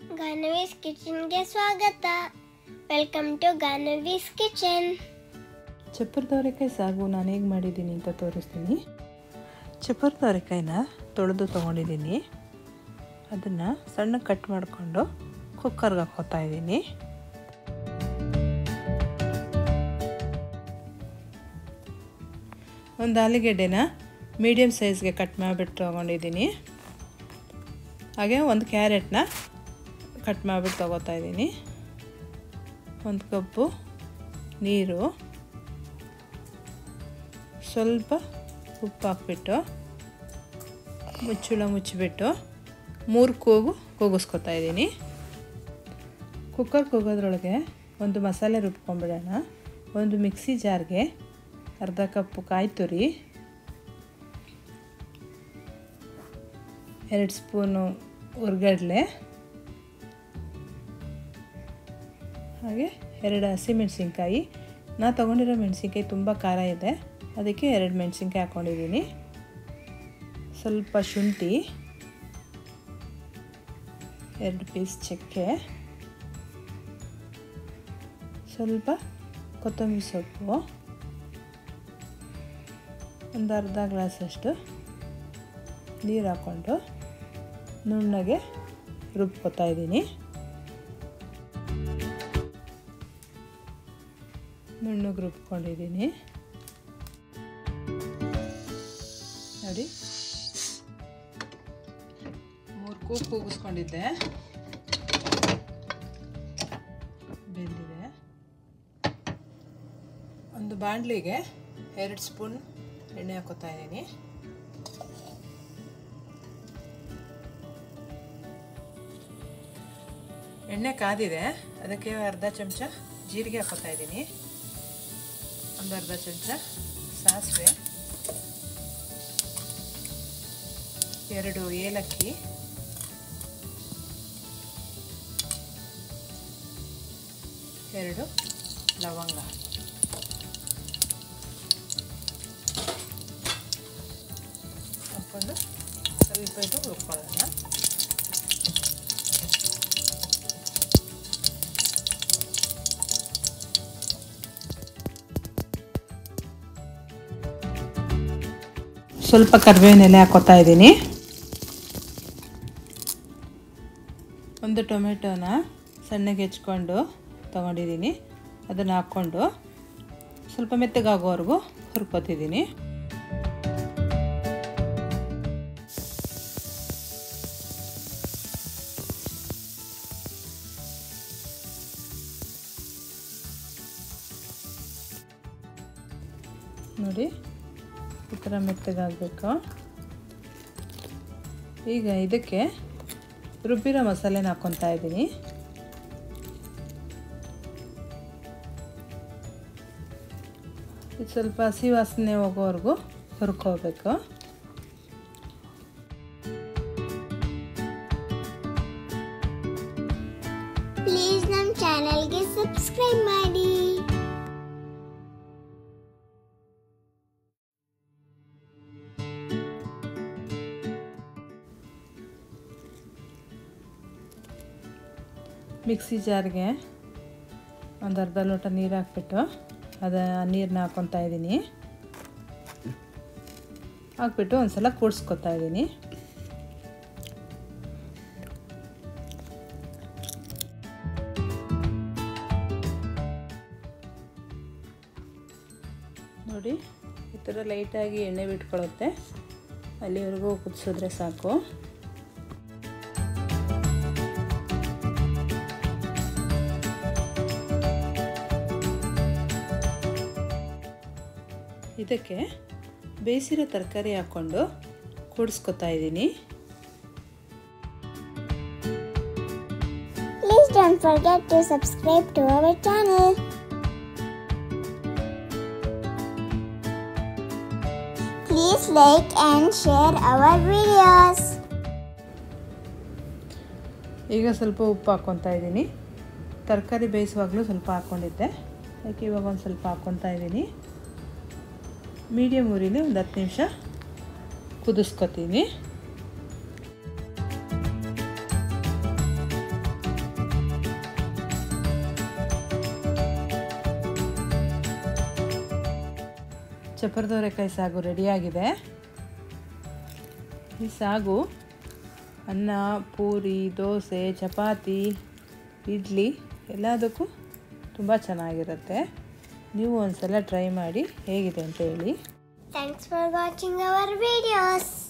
ಗಾನವೀಸ್ ಕಿಚನ್ಗೆ ಸ್ವಾಗತ welcome to Ganavi's kitchen ಚಪ್ಪರದವರೆಕಾಯಿ ಸಾಗು ನಾನು ಹೇಗೆ ಮಾಡಿದ್ದೀನಿ ಅಂತ ತೋರಿಸ್ತೀನಿ ಚಪ್ಪರದವರೆಕಾಯಿನ ತೊಳೆದು ತೊಗೊಂಡಿದ್ದೀನಿ ಅದನ್ನು ಸಣ್ಣ ಕಟ್ ಮಾಡಿಕೊಂಡು ಕುಕ್ಕರ್ಗೆ ಹಾಕೋತಾ ಇದ್ದೀನಿ ಒಂದು ಆಲೂಗೆಡ್ಡೆನ ಮೀಡಿಯಮ್ ಸೈಜ್ಗೆ ಕಟ್ ಮಾಡಿಬಿಟ್ಟು ತೊಗೊಂಡಿದ್ದೀನಿ ಹಾಗೆ ಒಂದು ಕ್ಯಾರೆಟ್ನ ಕಟ್ ಮಾಡಿಬಿಟ್ಟು ತೊಗೋತಾ ಇದ್ದೀನಿ ಒಂದು ಕಪ್ಪು ನೀರು ಸ್ವಲ್ಪ ಉಪ್ಪು ಹಾಕ್ಬಿಟ್ಟು ಮುಚ್ಚಳ ಮುಚ್ಚಿಬಿಟ್ಟು ಮೂರು ಕೂಗು ಕೂಗಿಸ್ಕೊತಾ ಇದ್ದೀನಿ ಕುಕ್ಕರ್ ಕೂಗೋದ್ರೊಳಗೆ ಒಂದು ಮಸಾಲೆ ರುಬ್ಕೊಂಬಿಡೋಣ ಒಂದು ಮಿಕ್ಸಿ ಜಾರ್ಗೆ ಅರ್ಧ ಕಪ್ಪು ಕಾಯಿ ತುರಿ ಎರಡು ಸ್ಪೂನು ಹುರ್ಗಡ್ಲೆ ಹಾಗೆ ಎರಡು ಹಸಿಮೆಣಸಿನ್ಕಾಯಿ ನಾ ತೊಗೊಂಡಿರೋ ಮೆಣಸಿನ್ಕಾಯಿ ತುಂಬ ಖಾರ ಇದೆ ಅದಕ್ಕೆ ಎರಡು ಮೆಣಸಿನ್ಕಾಯಿ ಹಾಕ್ಕೊಂಡಿದ್ದೀನಿ ಸ್ವಲ್ಪ ಶುಂಠಿ ಎರಡು ಪೀಸ್ ಚಕ್ಕೆ ಸ್ವಲ್ಪ ಕೊತ್ತಂಬರಿ ಸೊಪ್ಪು ಒಂದು ಅರ್ಧ ಗ್ಲಾಸಷ್ಟು ನೀರು ಹಾಕ್ಕೊಂಡು ನುಣ್ಣಗೆ ರುಬ್ಕೊತಾ ಇದ್ದೀನಿ ನುಣ್ಣಗೆ ರುಬ್ಕೊಂಡಿದ್ದೀನಿ ನೋಡಿ ಮೂರು ಕೂಗು ಕೂಗಿಸ್ಕೊಂಡಿದ್ದೆ ಬೆಂದಿದೆ ಒಂದು ಬಾಣಲಿಗೆ ಎರಡು ಸ್ಪೂನ್ ಎಣ್ಣೆ ಹಾಕೋತಾ ಇದ್ದೀನಿ ಎಣ್ಣೆ ಕಾದಿದೆ ಅದಕ್ಕೆ ಅರ್ಧ ಚಮಚ ಜೀರಿಗೆ ಹಾಕೋತಾ ಇದ್ದೀನಿ ಒಂದು ಅರ್ಧ ಚಮಚ ಸಾಸಿವೆ ಎರಡು ಏಲಕ್ಕಿ ಎರಡು ಲವಂಗ ಹಾಕ್ಕೊಂಡು ಸ್ವಲ್ಪ ಇದು ಹುರ್ಕೊಳ್ಳೋಣ ಸ್ವಲ್ಪ ಕರಿಬೇವಿನ ಎಲೆ ಹಾಕೋತಾ ಇದ್ದೀನಿ ಒಂದು ಟೊಮೆಟೊನ ಸಣ್ಣಗೆ ಹೆಚ್ಕೊಂಡು ತೊಗೊಂಡಿದ್ದೀನಿ ಅದನ್ನು ಹಾಕ್ಕೊಂಡು ಸ್ವಲ್ಪ ಮೆತ್ತಗಾಗೋವರೆಗೂ ಹುರ್ಕೋತಿದ್ದೀನಿ ನೋಡಿ ಈ ಥರ ಮೆತ್ತಗಾಗಬೇಕು ಈಗ ಇದಕ್ಕೆ ರುಬ್ಬಿರೋ ಮಸಾಲೆನ ಹಾಕ್ಕೊತಾ ಇದ್ದೀನಿ ಇದು ಸ್ವಲ್ಪ ಹಸಿ ವಾಸನೆ ಹೋಗೋವರೆಗೂ ಹುರ್ಕೋಬೇಕು ಪ್ಲೀಸ್ ನಮ್ಮ ಚಾನೆಲ್ಗೆ ಸಬ್ಸ್ಕ್ರೈಬ್ ಮಾಡಿ ಮಿಕ್ಸಿ ಜಾರ್ಗೆ ಒಂದು ಅರ್ಧ ಲೋಟ ನೀರು ಹಾಕ್ಬಿಟ್ಟು ಅದ ನೀರನ್ನ ಹಾಕ್ಕೊತಾ ಇದ್ದೀನಿ ಹಾಕ್ಬಿಟ್ಟು ಒಂದು ಸಲ ಕೂಡಿಸ್ಕೊತಾ ಇದ್ದೀನಿ ನೋಡಿ ಈ ಥರ ಲೈಟಾಗಿ ಎಣ್ಣೆ ಬಿಟ್ಕೊಳ್ಳುತ್ತೆ ಅಲ್ಲಿವರೆಗೂ ಕುದಿಸಿದ್ರೆ ಸಾಕು ಇದಕ್ಕೆ ಬೇಯಿಸಿರೋ ತರಕಾರಿ ಹಾಕ್ಕೊಂಡು ಕೂಡಿಸ್ಕೊತಾ ಇದ್ದೀನಿ please don't forget to subscribe to our channel please like and share our videos ಈಗ ಸ್ವಲ್ಪ ಉಪ್ಪು ಹಾಕ್ಕೊತಾ ಇದ್ದೀನಿ ತರಕಾರಿ ಬೇಯಿಸುವಾಗಲೂ ಸ್ವಲ್ಪ ಹಾಕ್ಕೊಂಡಿದ್ದೆ ಅದಕ್ಕೆ ಇವಾಗ ಒಂದು ಸ್ವಲ್ಪ ಹಾಕ್ಕೊತಾ ಇದ್ದೀನಿ ಮೀಡಿಯಮ್ ಉರಿಲಿ ಒಂದು ಹತ್ತು ನಿಮಿಷ ಕುದಿಸ್ಕೊತೀನಿ ಚಪ್ಪರದವರೆಕಾಯಿ ಸಾಗು ರೆಡಿಯಾಗಿದೆ ಈ ಸಾಗು ಅನ್ನ ಪೂರಿ ದೋಸೆ ಚಪಾತಿ ಇಡ್ಲಿ ಎಲ್ಲದಕ್ಕೂ ತುಂಬ ಚೆನ್ನಾಗಿರುತ್ತೆ ನೀವು ಒಂದು ಸಲ ಟ್ರೈ ಮಾಡಿ ಹೇಗಿದೆ ಅಂತ ಹೇಳಿ Thanks for watching our videos.